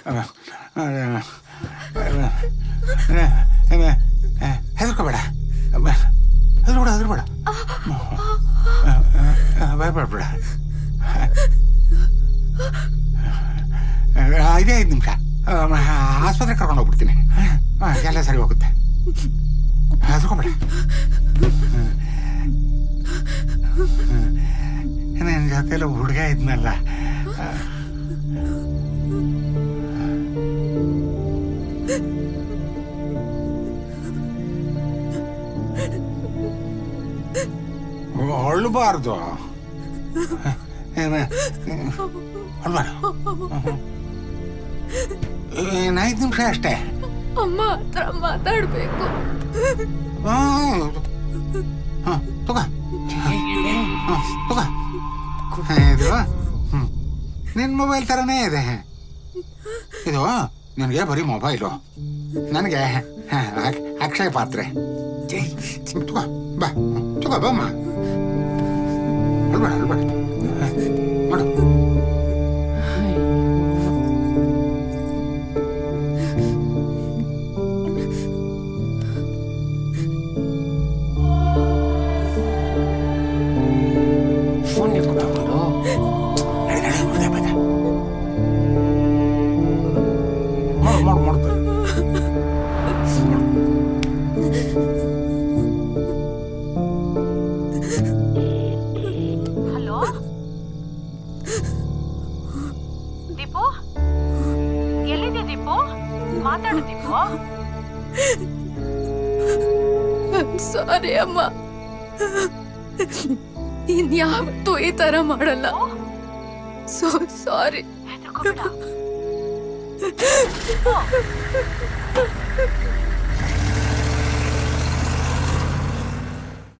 ಹೆದರ್ಕೋಬೇಡ ಹೆದರ್ಬೇಡ ಹೆದರ್ಬೇಡ ಭಯಪಡ್ಬೇಡ ಐದೇ ಐದು ನಿಮಿಷ ಆಸ್ಪತ್ರೆ ಕರ್ಕೊಂಡು ಹೋಗ್ಬಿಡ್ತೀನಿ ಆ, ಎಲ್ಲ ಸರಿ ಹೋಗುತ್ತೆ ಹೆದರ್ಕೋಬೇಡ ನನ್ನ ಜೊತೆಲ್ಲ ಹುಡುಗ ಇದ್ನಲ್ಲ ಅಳ್ಬಾರ್ದು ಅಳ್ಬಾರ ಏನು ಐದು ನಿಮಿಷ ಅಷ್ಟೇ ಅಮ್ಮ ಹತ್ರ ಮಾತಾಡ್ಬೇಕು ಹ್ಮ್. ಹ, ತಗೋ ಹ, ತಗೋ ಹ, ಇದು ಹ್ಮ್. ನಿನ್ನ ಮೊಬೈಲ್ ಥರನೇ ಇದೆ ಇದು ನಿನಗೆ ಬರೀ ಮೊಬೈಲು ನನಗೆ ಹ, ಅಕ್- ಅಕ್ಷಯ ಪಾತ್ರೆ ತಗೋ ಬಾ ತಗೋ ಬಮ್ಮ ಅಲ್ಬೇಡ ಅಲ್ಬೇಡ ಹ, ಮಾಡು ಫೋನ್ ಇಟ್ಕೊಂಡು ನಡಿ ನಡಿ ಮುರ್ದೆ ಬದ ಮಾಡು ಮಾಡು ಮಾಡು ಹಲೋ ದೀಪು ಎಲ್ಲಿದೆ ದೀಪು ಮಾತಾಡು ದೀಪು ಸಾರಿ ಅಮ್ಮ ಇನ್ಯಾವತ್ತೂ ಈ ತರ ಮಾಡಲ್ಲ ಸೊ ಸಾರಿ ಹೆದರ್ಕೋಬೇಡ